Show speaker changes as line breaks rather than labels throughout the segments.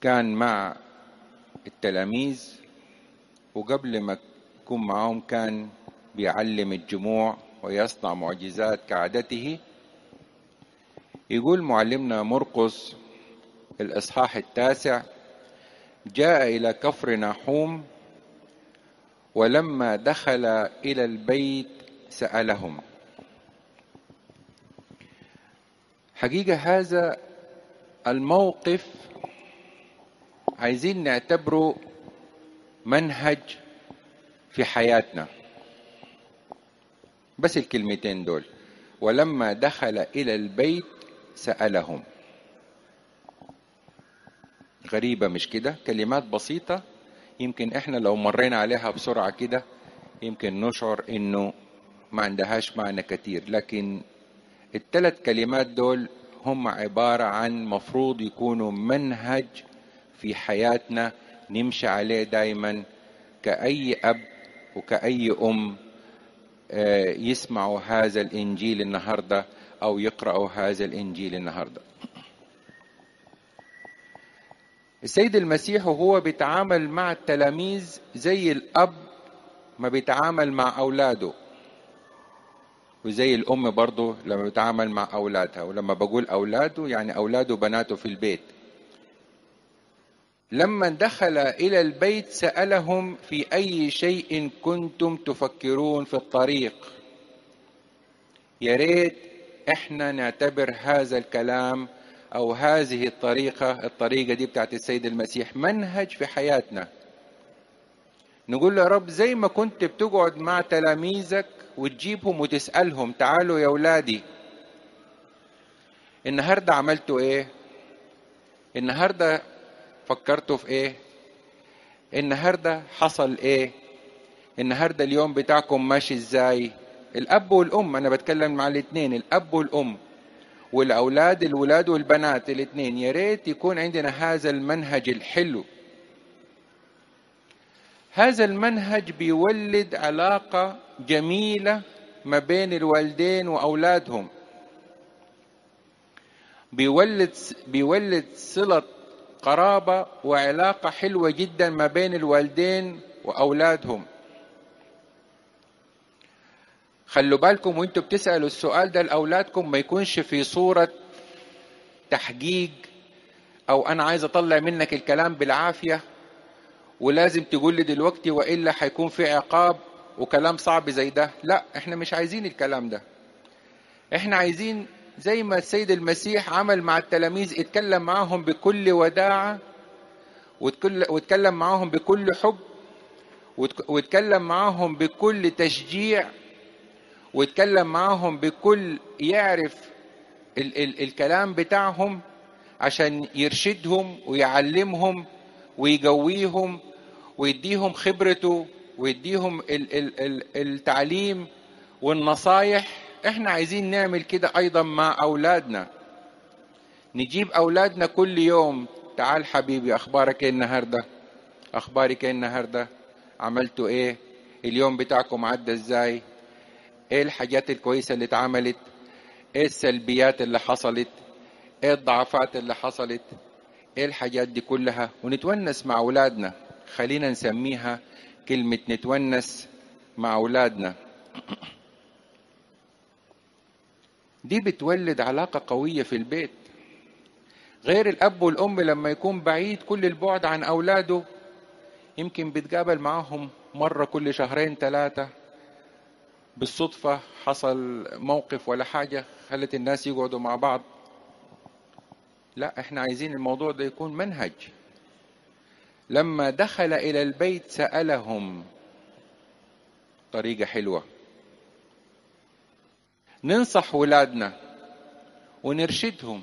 كان مع التلاميذ وقبل ما يكون معهم كان بيعلم الجموع ويصنع معجزات كعادته يقول معلمنا مرقس الإصحاح التاسع جاء إلى كفر ناحوم ولما دخل إلى البيت سألهم حقيقة هذا الموقف عايزين نعتبره منهج في حياتنا بس الكلمتين دول ولما دخل إلى البيت سألهم غريبة مش كده كلمات بسيطة يمكن احنا لو مرينا عليها بسرعة كده يمكن نشعر انه ما عندهاش معنى كتير لكن الثلاث كلمات دول هم عبارة عن مفروض يكونوا منهج في حياتنا نمشي عليه دايما كأي أب وكأي أم يسمعوا هذا الإنجيل النهاردة أو يقرأوا هذا الإنجيل النهاردة السيد المسيح وهو بيتعامل مع التلاميذ زي الأب ما بيتعامل مع أولاده وزي الأم برضه لما بتعامل مع أولادها ولما بقول أولاده يعني أولاده وبناته في البيت لما دخل إلى البيت سألهم في أي شيء كنتم تفكرون في الطريق يا ريت احنا نعتبر هذا الكلام أو هذه الطريقة الطريقة دي بتاعت السيد المسيح منهج في حياتنا نقول له يا رب زي ما كنت بتقعد مع تلاميذك وتجيبهم وتسألهم تعالوا يا أولادي النهاردة عملتوا إيه النهاردة فكرتوا في إيه النهاردة حصل إيه النهاردة اليوم بتاعكم ماشي إزاي الأب والأم أنا بتكلم مع الاثنين الأب والأم والأولاد الولاد والبنات الاثنين يا ريت يكون عندنا هذا المنهج الحلو هذا المنهج بيولد علاقة جميلة ما بين الوالدين وأولادهم بيولد بيولد صلة قرابة وعلاقة حلوة جدا ما بين الوالدين وأولادهم خلوا بالكم وانتوا بتسألوا السؤال ده لأولادكم ما يكونش في صورة تحقيق أو أنا عايز أطلع منك الكلام بالعافية ولازم تقول لي دلوقتي وإلا هيكون في عقاب وكلام صعب زي ده لا احنا مش عايزين الكلام ده احنا عايزين زي ما السيد المسيح عمل مع التلاميذ اتكلم معاهم بكل وداعة واتكلم معاهم بكل حب واتكلم معاهم بكل تشجيع واتكلم معاهم بكل يعرف ال ال الكلام بتاعهم عشان يرشدهم ويعلمهم ويقويهم ويديهم خبرته ويديهم ال ال ال التعليم والنصايح احنا عايزين نعمل كده ايضا مع اولادنا نجيب اولادنا كل يوم تعال حبيبي اخبارك ايه النهارده اخبارك ايه النهارده عملتوا ايه اليوم بتاعكم عدى ازاي ايه الحاجات الكويسه اللي اتعملت ايه السلبيات اللي حصلت ايه الضعفات اللي حصلت ايه الحاجات دي كلها ونتونس مع اولادنا خلينا نسميها كلمه نتونس مع اولادنا دي بتولد علاقه قويه في البيت غير الاب والام لما يكون بعيد كل البعد عن اولاده يمكن بيتقابل معاهم مره كل شهرين ثلاثه بالصدفة حصل موقف ولا حاجة خلت الناس يقعدوا مع بعض لا احنا عايزين الموضوع ده يكون منهج لما دخل إلى البيت سألهم طريقة حلوة ننصح ولادنا ونرشدهم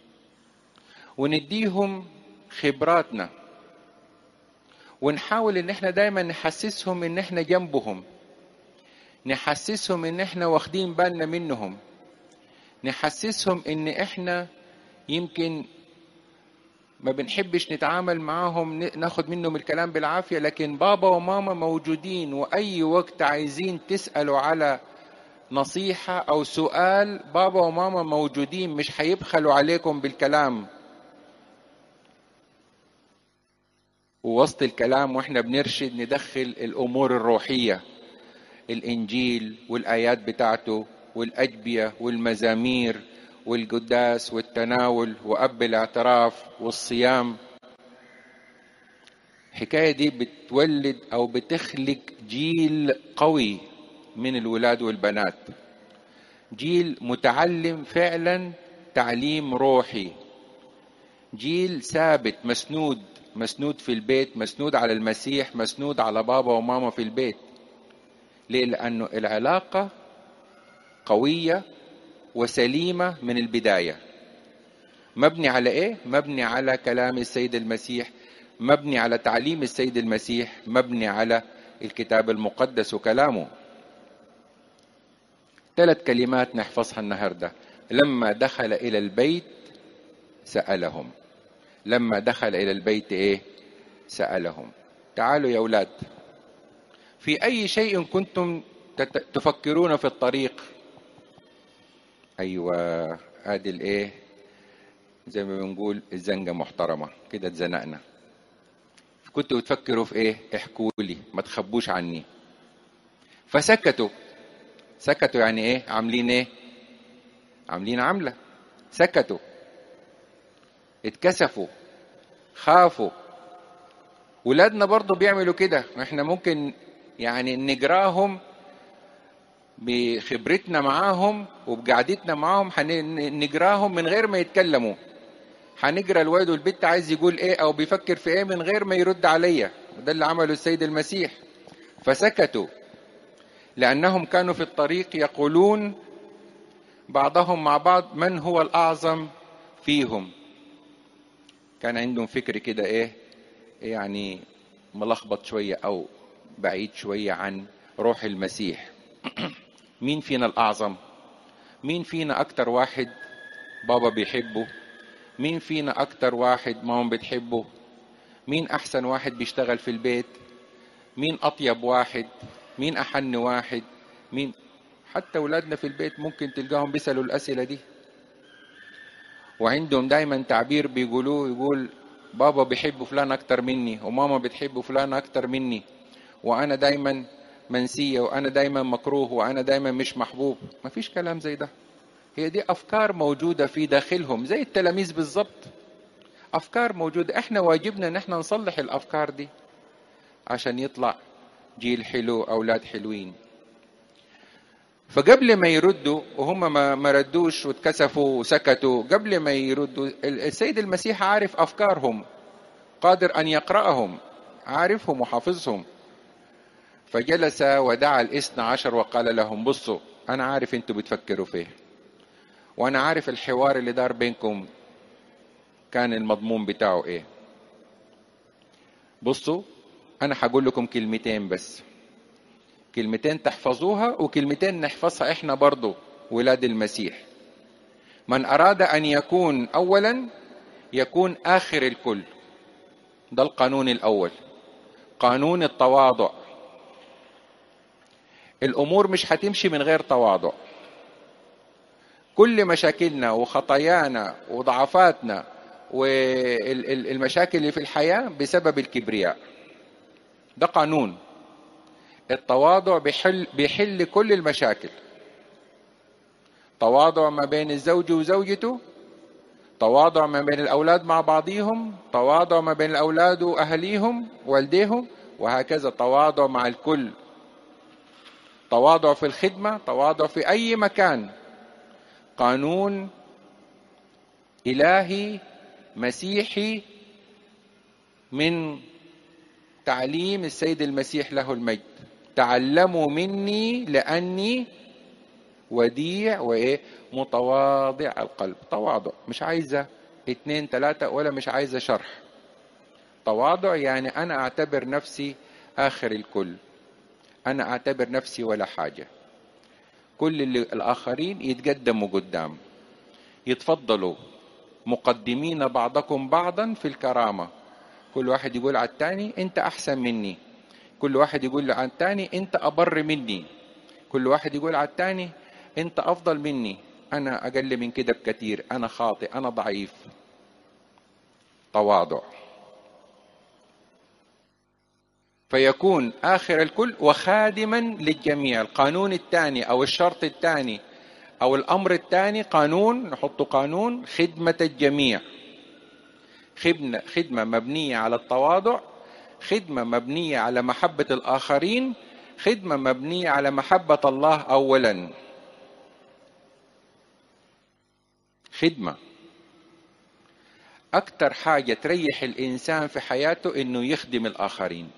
ونديهم خبراتنا ونحاول ان احنا دايما نحسسهم ان احنا جنبهم نحسسهم ان احنا واخدين بالنا منهم نحسسهم ان احنا يمكن ما بنحبش نتعامل معاهم ناخد منهم الكلام بالعافية لكن بابا وماما موجودين وأي وقت عايزين تسألوا على نصيحة أو سؤال بابا وماما موجودين مش هيبخلوا عليكم بالكلام ووسط الكلام واحنا بنرشد ندخل الامور الروحيه الانجيل والايات بتاعته والاجبيه والمزامير والقداس والتناول واب الاعتراف والصيام الحكايه دي بتولد او بتخلق جيل قوي من الولاد والبنات جيل متعلم فعلا تعليم روحي جيل ثابت مسنود مسنود في البيت مسنود على المسيح مسنود على بابا وماما في البيت ليه لأنه العلاقة قوية وسليمة من البداية مبني على إيه؟ مبني على كلام السيد المسيح مبني على تعليم السيد المسيح مبني على الكتاب المقدس وكلامه ثلاث كلمات نحفظها النهارده لما دخل الى البيت سالهم لما دخل الى البيت ايه سالهم تعالوا يا اولاد في اي شيء كنتم تفكرون في الطريق ايوه ادي الايه زي ما بنقول الزنقه محترمه كده اتزنقنا كنتوا بتفكروا في ايه احكوا لي ما تخبوش عني فسكتوا سكتوا يعني ايه عاملين ايه عاملين عملة سكتوا اتكسفوا خافوا ولادنا برضو بيعملوا كده احنا ممكن يعني نجراهم بخبرتنا معاهم وبقعدتنا معاهم نجراهم من غير ما يتكلموا هنجرى الواد والبنت عايز يقول ايه او بيفكر في ايه من غير ما يرد عليا وده اللي عمله السيد المسيح فسكتوا لأنهم كانوا في الطريق يقولون بعضهم مع بعض من هو الأعظم فيهم كان عندهم فكر كده إيه يعني ملخبط شوية أو بعيد شوية عن روح المسيح مين فينا الأعظم مين فينا أكتر واحد بابا بيحبه مين فينا أكتر واحد ماما بتحبه مين أحسن واحد بيشتغل في البيت مين أطيب واحد مين أحن واحد مين حتى أولادنا في البيت ممكن تلقاهم بيسألوا الأسئلة دي وعندهم دايما تعبير بيقولوه يقول بابا بيحب فلان أكتر مني وماما بتحب فلان أكتر مني وأنا دايما منسية وأنا دايما مكروه وأنا دايما مش محبوب ما فيش كلام زي ده هي دي أفكار موجودة في داخلهم زي التلاميذ بالظبط أفكار موجودة إحنا واجبنا إن إحنا نصلح الأفكار دي عشان يطلع جيل حلو أولاد حلوين فقبل ما يردوا وهم ما ما ردوش واتكسفوا وسكتوا قبل ما يردوا السيد المسيح عارف أفكارهم قادر أن يقرأهم عارفهم وحافظهم فجلس ودعا الاثنى عشر وقال لهم بصوا أنا عارف أنتوا بتفكروا فيه وأنا عارف الحوار اللي دار بينكم كان المضمون بتاعه إيه بصوا أنا هقول لكم كلمتين بس كلمتين تحفظوها وكلمتين نحفظها إحنا برضو ولاد المسيح من أراد أن يكون أولا يكون آخر الكل ده القانون الأول قانون التواضع الأمور مش هتمشي من غير تواضع كل مشاكلنا وخطايانا وضعفاتنا والمشاكل اللي في الحياة بسبب الكبرياء ده قانون التواضع بيحل, بيحل كل المشاكل تواضع ما بين الزوج وزوجته تواضع ما بين الأولاد مع بعضهم تواضع ما بين الأولاد وأهليهم والديهم وهكذا تواضع مع الكل تواضع في الخدمة تواضع في أي مكان قانون إلهي مسيحي من تعليم السيد المسيح له المجد تعلموا مني لأني وديع وإيه متواضع القلب تواضع مش عايزة اتنين تلاتة ولا مش عايزة شرح تواضع يعني أنا أعتبر نفسي آخر الكل أنا أعتبر نفسي ولا حاجة كل اللي الآخرين يتقدموا قدام يتفضلوا مقدمين بعضكم بعضا في الكرامة كل واحد يقول على التاني أنت أحسن مني كل واحد يقول على التاني أنت أبر مني كل واحد يقول على التاني أنت أفضل مني أنا أقل من كده بكثير أنا خاطئ أنا ضعيف تواضع فيكون آخر الكل وخادما للجميع القانون الثاني أو الشرط الثاني أو الأمر الثاني قانون نحط قانون خدمة الجميع خدمة, خدمة مبنية على التواضع خدمة مبنية على محبة الآخرين خدمة مبنية على محبة الله أولا خدمة أكتر حاجة تريح الإنسان في حياته إنه يخدم الآخرين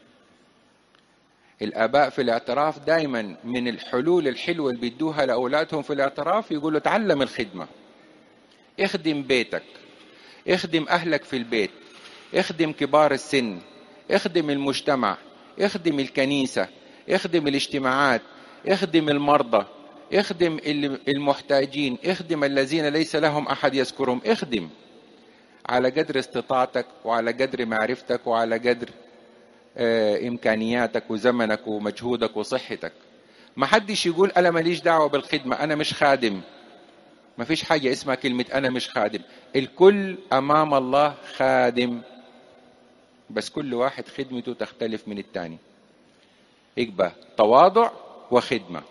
الآباء في الاعتراف دايما من الحلول الحلوة اللي بيدوها لأولادهم في الاعتراف يقولوا تعلم الخدمة اخدم بيتك اخدم أهلك في البيت اخدم كبار السن اخدم المجتمع اخدم الكنيسة اخدم الاجتماعات اخدم المرضى اخدم المحتاجين اخدم الذين ليس لهم أحد يذكرهم اخدم على قدر استطاعتك وعلى قدر معرفتك وعلى قدر إمكانياتك وزمنك ومجهودك وصحتك ما حدش يقول أنا ماليش دعوة بالخدمة أنا مش خادم ما فيش حاجة اسمها كلمة أنا مش خادم الكل أمام الله خادم بس كل واحد خدمته تختلف من التاني يبقى تواضع وخدمة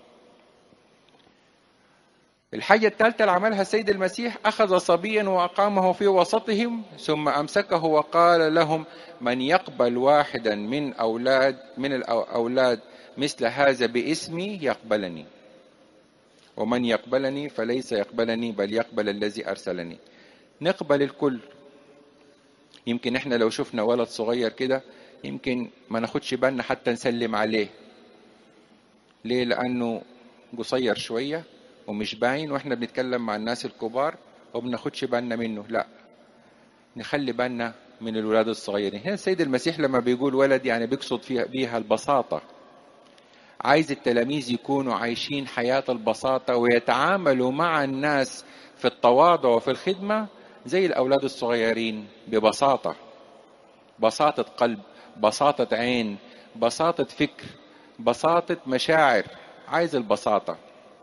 الحاجة الثالثة اللي عملها السيد المسيح أخذ صبيا وأقامه في وسطهم ثم أمسكه وقال لهم من يقبل واحدا من أولاد من الأولاد مثل هذا باسمي يقبلني ومن يقبلني فليس يقبلني بل يقبل الذي أرسلني نقبل الكل يمكن احنا لو شفنا ولد صغير كده يمكن ما ناخدش بالنا حتى نسلم عليه ليه لأنه قصير شوية ومش باين واحنا بنتكلم مع الناس الكبار وبناخدش بالنا منه لا نخلي بالنا من الولاد الصغيرين هنا السيد المسيح لما بيقول ولد يعني بيقصد فيها بيها البساطة عايز التلاميذ يكونوا عايشين حياة البساطة ويتعاملوا مع الناس في التواضع وفي الخدمة زي الأولاد الصغيرين ببساطة بساطة قلب بساطة عين بساطة فكر بساطة مشاعر عايز البساطة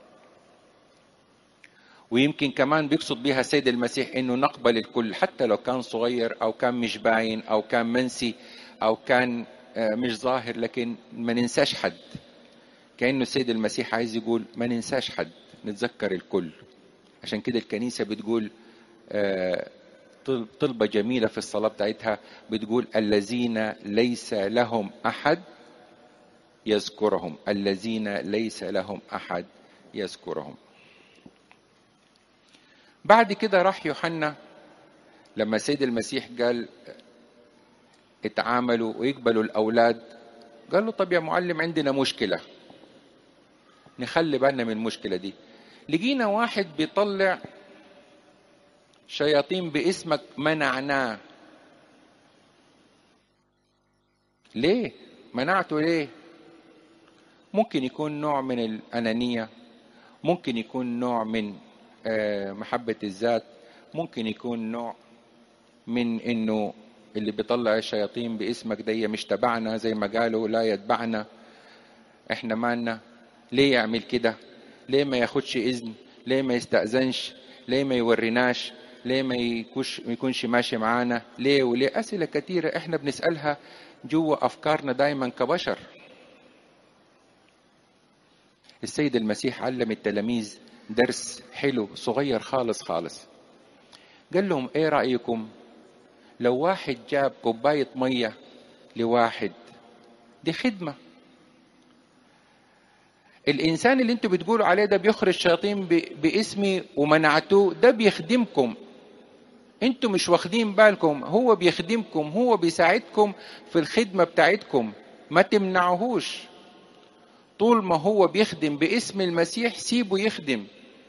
ويمكن كمان بيقصد بها السيد المسيح انه نقبل الكل حتى لو كان صغير او كان مش باين او كان منسي او كان مش ظاهر لكن ما ننساش حد كانه السيد المسيح عايز يقول ما ننساش حد نتذكر الكل عشان كده الكنيسه بتقول طلبه جميله في الصلاه بتاعتها بتقول الذين ليس لهم احد يذكرهم الذين ليس لهم احد يذكرهم بعد كده راح يوحنا لما سيد المسيح قال اتعاملوا ويقبلوا الأولاد قال له طب يا معلم عندنا مشكلة نخلي بالنا من المشكلة دي لقينا واحد بيطلع شياطين باسمك منعناه ليه منعته ليه ممكن يكون نوع من الأنانية ممكن يكون نوع من محبة الذات ممكن يكون نوع من انه اللي بيطلع الشياطين باسمك دي مش تبعنا زي ما قالوا لا يتبعنا احنا مالنا ليه يعمل كده ليه ما ياخدش اذن ليه ما يستأذنش ليه ما يوريناش ليه ما يكونش, ما يكونش ماشي معانا ليه وليه أسئلة كثيرة احنا بنسألها جوا أفكارنا دايما كبشر السيد المسيح علم التلاميذ درس حلو صغير خالص خالص قال لهم ايه رأيكم لو واحد جاب كوباية مية لواحد دي خدمة الإنسان اللي انتوا بتقولوا عليه ده بيخرج شياطين باسمي ومنعتوه ده بيخدمكم انتوا مش واخدين بالكم هو بيخدمكم هو بيساعدكم في الخدمة بتاعتكم ما تمنعوهوش طول ما هو بيخدم باسم المسيح سيبه يخدم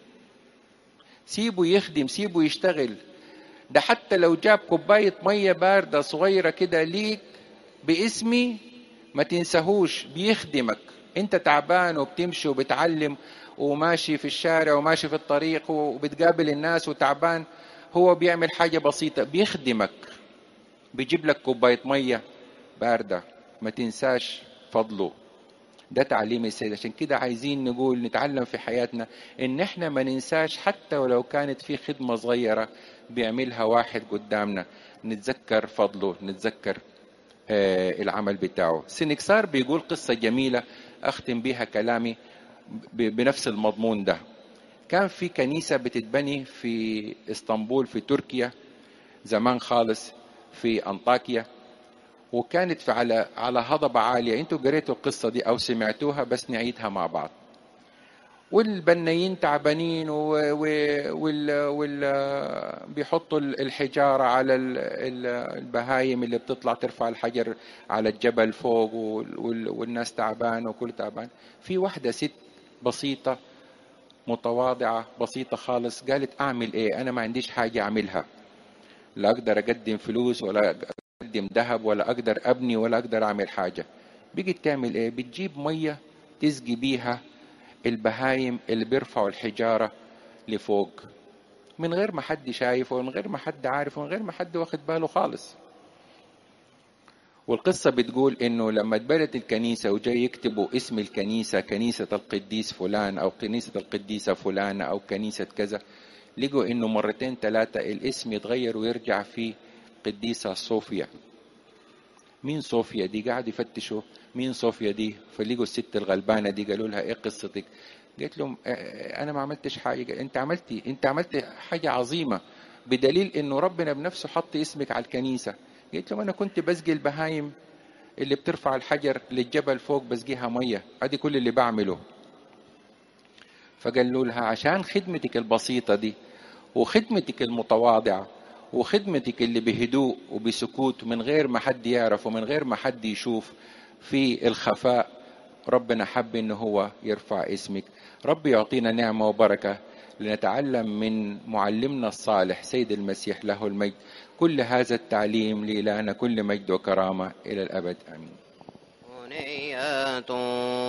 سيبه يخدم سيبه يشتغل ده حتى لو جاب كوباية مية باردة صغيرة كده ليك باسمي ما تنساهوش بيخدمك انت تعبان وبتمشي وبتعلم وماشي في الشارع وماشي في الطريق وبتقابل الناس وتعبان هو بيعمل حاجة بسيطة بيخدمك بيجيب لك كوباية مية باردة ما تنساش فضله ده تعليم السيد عشان كده عايزين نقول نتعلم في حياتنا ان احنا ما ننساش حتى ولو كانت في خدمة صغيرة بيعملها واحد قدامنا نتذكر فضله نتذكر آه، العمل بتاعه سينكسار بيقول قصة جميلة أختم بها كلامي ب- بنفس المضمون ده كان في كنيسة بتتبني في اسطنبول في تركيا زمان خالص في أنطاكيا وكانت في على على هضبة عالية انتوا قريتوا القصة دي أو سمعتوها بس نعيدها مع بعض والبنايين تعبانين و... و... وال... وال... بيحطوا الحجارة على ال- ال- البهايم اللي بتطلع ترفع الحجر على الجبل فوق وال... وال... والناس تعبان وكل تعبان في واحدة ست بسيطة متواضعة بسيطة خالص قالت أعمل إيه أنا ما عنديش حاجة أعملها لا أقدر أقدم فلوس ولا أقدم ذهب ولا أقدر أبني ولا أقدر أعمل حاجة بقت تعمل إيه بتجيب مية تسقي بيها البهايم اللي بيرفعوا الحجارة لفوق من غير ما حد شايف ومن غير ما حد عارف ومن غير ما حد واخد باله خالص والقصة بتقول إنه لما اتبنت الكنيسة وجاي يكتبوا اسم الكنيسة كنيسة القديس فلان أو كنيسة القديسة فلانة أو كنيسة كذا لقوا إنه مرتين ثلاثة الاسم يتغير ويرجع في قديسة صوفيا مين صوفيا دي قاعد يفتشوا مين صوفيا دي فلقوا الست الغلبانة دي قالوا لها إيه قصتك قالت لهم "آه، آه، أنا ما عملتش حاجة أنت عملتي أنت عملت حاجة عظيمة بدليل إنه ربنا بنفسه حط اسمك على الكنيسة قلت لهم أنا كنت بسقي البهايم اللي بترفع الحجر للجبل فوق بسقيها مية ادي كل اللي بعمله فقالوا لها عشان خدمتك البسيطة دي وخدمتك المتواضعة وخدمتك اللي بهدوء وبسكوت من غير ما حد يعرف ومن غير ما حد يشوف في الخفاء ربنا حب ان هو يرفع اسمك رب يعطينا نعمة وبركة لنتعلم من معلمنا الصالح سيد المسيح له المجد كل هذا التعليم لإلهنا كل مجد وكرامة إلى الأبد آمين
أغنية